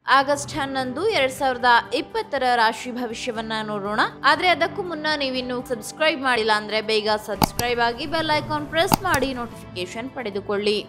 August ಹನ್ನೊಂದು ಎರಡ್ ಸಾವಿರದ ಇಪ್ಪತ್ತರ ರಾಶಿ ಭವಿಷ್ಯವನ್ನ ನೋಡೋಣ ಆದ್ರೆ ಅದಕ್ಕೂ ಮುನ್ನ ನೀವಿನ್ನು ಸಬ್ಸ್ಕ್ರೈಬ್ ಮಾಡಿಲ್ಲ ಅಂದ್ರೆ ಬೇಗ ಸಬ್ಸ್ಕ್ರೈಬ್ ಆಗಿ ಬೆಲ್ ಐಕಾನ್ ಪ್ರೆಸ್ ಮಾಡಿ ನೋಟಿಫಿಕೇಶನ್ ಪಡೆದುಕೊಳ್ಳಿ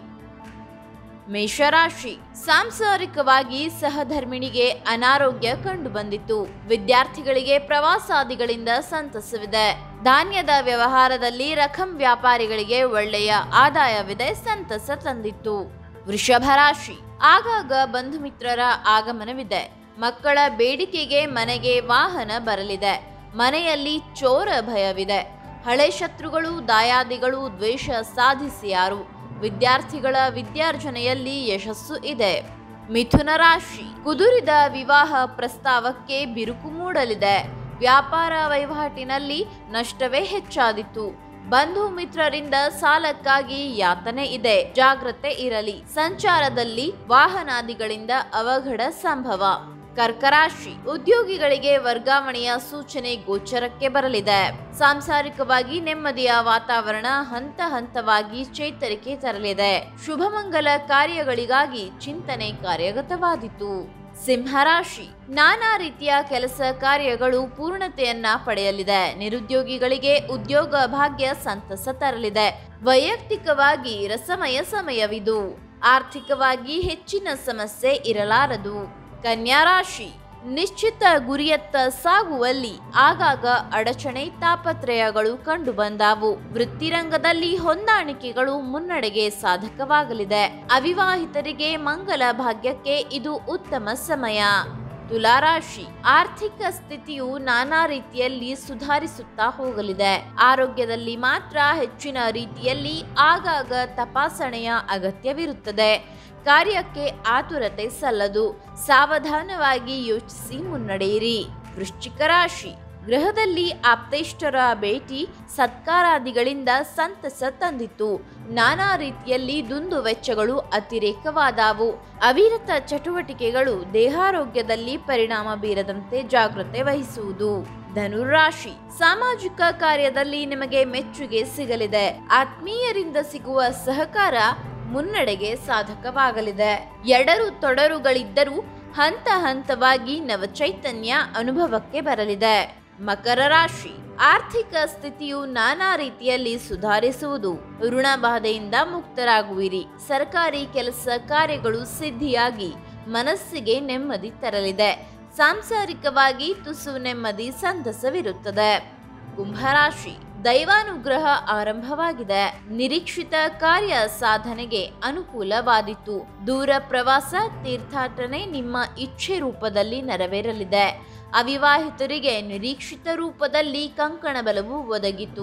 ಮೇಷರಾಶಿ ಸಾಂಸಾರಿಕವಾಗಿ ಸಹಧರ್ಮಿಣಿಗೆ ಅನಾರೋಗ್ಯ ಕಂಡುಬಂದಿತ್ತು ವಿದ್ಯಾರ್ಥಿಗಳಿಗೆ ಪ್ರವಾಸಾದಿಗಳಿಂದ ಸಂತಸವಿದೆ ಧಾನ್ಯದ ವ್ಯವಹಾರದಲ್ಲಿ ರಕಂ ವ್ಯಾಪಾರಿಗಳಿಗೆ ಒಳ್ಳೆಯ ಆದಾಯವಿದೆ ಸಂತಸ ತಂದಿತ್ತು ವೃಷಭ ರಾಶಿ ಆಗಾಗ ಬಂಧು ಮಿತ್ರರ ಆಗಮನವಿದೆ ಮಕ್ಕಳ ಬೇಡಿಕೆಗೆ ಮನೆಗೆ ವಾಹನ ಬರಲಿದೆ ಮನೆಯಲ್ಲಿ ಚೋರ ಭಯವಿದೆ ಹಳೆ ಶತ್ರುಗಳು ದಾಯಾದಿಗಳು ದ್ವೇಷ ಸಾಧಿಸಿಯಾರು ವಿದ್ಯಾರ್ಥಿಗಳ ವಿದ್ಯಾರ್ಜನೆಯಲ್ಲಿ ಯಶಸ್ಸು ಇದೆ ಮಿಥುನ ರಾಶಿ ಕುದುರಿದ ವಿವಾಹ ಪ್ರಸ್ತಾವಕ್ಕೆ ಬಿರುಕು ಮೂಡಲಿದೆ ವ್ಯಾಪಾರ ವಹಿವಾಟಿನಲ್ಲಿ ನಷ್ಟವೇ ಹೆಚ್ಚಾದಿತ್ತು ಬಂಧು ಮಿತ್ರರಿಂದ ಸಾಲಕ್ಕಾಗಿ ಯಾತನೆ ಇದೆ ಜಾಗ್ರತೆ ಇರಲಿ ಸಂಚಾರದಲ್ಲಿ ವಾಹನಾದಿಗಳಿಂದ ಅವಘಡ ಸಂಭವ ಕರ್ಕರಾಶಿ ಉದ್ಯೋಗಿಗಳಿಗೆ ವರ್ಗಾವಣೆಯ ಸೂಚನೆ ಗೋಚರಕ್ಕೆ ಬರಲಿದೆ ಸಾಂಸಾರಿಕವಾಗಿ ನೆಮ್ಮದಿಯ ವಾತಾವರಣ ಹಂತ ಹಂತವಾಗಿ ಚೇತರಿಕೆ ತರಲಿದೆ ಶುಭಮಂಗಲ ಕಾರ್ಯಗಳಿಗಾಗಿ ಚಿಂತನೆ ಕಾರ್ಯಗತವಾದಿತು ಸಿಂಹರಾಶಿ ನಾನಾ ರೀತಿಯ ಕೆಲಸ ಕಾರ್ಯಗಳು ಪೂರ್ಣತೆಯನ್ನ ಪಡೆಯಲಿದೆ ನಿರುದ್ಯೋಗಿಗಳಿಗೆ ಉದ್ಯೋಗ ಭಾಗ್ಯ ಸಂತಸ ತರಲಿದೆ ವೈಯಕ್ತಿಕವಾಗಿ ರಸಮಯ ಸಮಯವಿದು ಆರ್ಥಿಕವಾಗಿ ಹೆಚ್ಚಿನ ಸಮಸ್ಯೆ ಇರಲಾರದು ಕನ್ಯಾ ರಾಶಿ ನಿಶ್ಚಿತ ಗುರಿಯತ್ತ ಸಾಗುವಲ್ಲಿ ಆಗಾಗ ಅಡಚಣೆ ತಾಪತ್ರಯಗಳು ಕಂಡುಬಂದಾವು ವೃತ್ತಿರಂಗದಲ್ಲಿ ಹೊಂದಾಣಿಕೆಗಳು ಮುನ್ನಡೆಗೆ ಸಾಧಕವಾಗಲಿದೆ ಅವಿವಾಹಿತರಿಗೆ ಮಂಗಲ ಭಾಗ್ಯಕ್ಕೆ ಇದು ಉತ್ತಮ ಸಮಯ ತುಲಾರಾಶಿ ಆರ್ಥಿಕ ಸ್ಥಿತಿಯು ನಾನಾ ರೀತಿಯಲ್ಲಿ ಸುಧಾರಿಸುತ್ತಾ ಹೋಗಲಿದೆ ಆರೋಗ್ಯದಲ್ಲಿ ಮಾತ್ರ ಹೆಚ್ಚಿನ ರೀತಿಯಲ್ಲಿ ಆಗಾಗ ತಪಾಸಣೆಯ ಅಗತ್ಯವಿರುತ್ತದೆ ಕಾರ್ಯಕ್ಕೆ ಆತುರತೆ ಸಲ್ಲದು ಸಾವಧಾನವಾಗಿ ಯೋಚಿಸಿ ಮುನ್ನಡೆಯಿರಿ ವೃಶ್ಚಿಕ ರಾಶಿ ಗೃಹದಲ್ಲಿ ಆಪ್ತೇಷ್ಟರ ಭೇಟಿ ಸತ್ಕಾರಾದಿಗಳಿಂದ ಸಂತಸ ತಂದಿತ್ತು ನಾನಾ ರೀತಿಯಲ್ಲಿ ದುಂದು ವೆಚ್ಚಗಳು ಅತಿರೇಕವಾದವು ಅವಿರತ ಚಟುವಟಿಕೆಗಳು ದೇಹಾರೋಗ್ಯದಲ್ಲಿ ಪರಿಣಾಮ ಬೀರದಂತೆ ಜಾಗ್ರತೆ ವಹಿಸುವುದು ಧನುರಾಶಿ ಸಾಮಾಜಿಕ ಕಾರ್ಯದಲ್ಲಿ ನಿಮಗೆ ಮೆಚ್ಚುಗೆ ಸಿಗಲಿದೆ ಆತ್ಮೀಯರಿಂದ ಸಿಗುವ ಸಹಕಾರ ಮುನ್ನಡೆಗೆ ಸಾಧಕವಾಗಲಿದೆ ಎಡರು ತೊಡರುಗಳಿದ್ದರೂ ಹಂತ ಹಂತವಾಗಿ ನವಚೈತನ್ಯ ಅನುಭವಕ್ಕೆ ಬರಲಿದೆ ಮಕರ ರಾಶಿ ಆರ್ಥಿಕ ಸ್ಥಿತಿಯು ನಾನಾ ರೀತಿಯಲ್ಲಿ ಸುಧಾರಿಸುವುದು ಋಣಬಾಧೆಯಿಂದ ಮುಕ್ತರಾಗುವಿರಿ ಸರ್ಕಾರಿ ಕೆಲಸ ಕಾರ್ಯಗಳು ಸಿದ್ಧಿಯಾಗಿ ಮನಸ್ಸಿಗೆ ನೆಮ್ಮದಿ ತರಲಿದೆ ಸಾಂಸಾರಿಕವಾಗಿ ತುಸು ನೆಮ್ಮದಿ ಸಂತಸವಿರುತ್ತದೆ ಕುಂಭರಾಶಿ ದೈವಾನುಗ್ರಹ ಆರಂಭವಾಗಿದೆ ನಿರೀಕ್ಷಿತ ಕಾರ್ಯ ಸಾಧನೆಗೆ ಅನುಕೂಲವಾದಿತ್ತು ದೂರ ಪ್ರವಾಸ ತೀರ್ಥಾಟನೆ ನಿಮ್ಮ ಇಚ್ಛೆ ರೂಪದಲ್ಲಿ ನೆರವೇರಲಿದೆ ಅವಿವಾಹಿತರಿಗೆ ನಿರೀಕ್ಷಿತ ರೂಪದಲ್ಲಿ ಕಂಕಣ ಬಲವು ಒದಗಿತು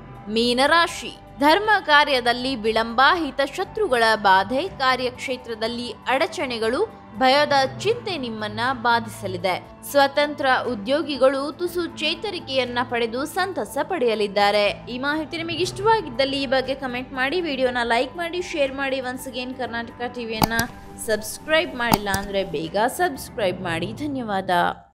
ಮೀನರಾಶಿ ಧರ್ಮ ಕಾರ್ಯದಲ್ಲಿ ವಿಳಂಬ ಹಿತಶತ್ರುಗಳ ಬಾಧೆ ಕಾರ್ಯಕ್ಷೇತ್ರದಲ್ಲಿ ಅಡಚಣೆಗಳು ಭಯದ ಚಿಂತೆ ನಿಮ್ಮನ್ನ ಬಾಧಿಸಲಿದೆ ಸ್ವತಂತ್ರ ಉದ್ಯೋಗಿಗಳು ತುಸು ಚೇತರಿಕೆಯನ್ನ ಪಡೆದು ಸಂತಸ ಪಡೆಯಲಿದ್ದಾರೆ ಈ ಮಾಹಿತಿ ನಿಮಗೆ ಇಷ್ಟವಾಗಿದ್ದಲ್ಲಿ ಈ ಬಗ್ಗೆ ಕಮೆಂಟ್ ಮಾಡಿ ವಿಡಿಯೋನ ಲೈಕ್ ಮಾಡಿ ಶೇರ್ ಮಾಡಿ ಒನ್ಸ್ ಅಗೇನ್ ಕರ್ನಾಟಕ ಟಿವಿಯನ್ನ ಸಬ್ಸ್ಕ್ರೈಬ್ ಮಾಡಿಲ್ಲ ಅಂದ್ರೆ ಬೇಗ ಸಬ್ಸ್ಕ್ರೈಬ್ ಮಾಡಿ ಧನ್ಯವಾದ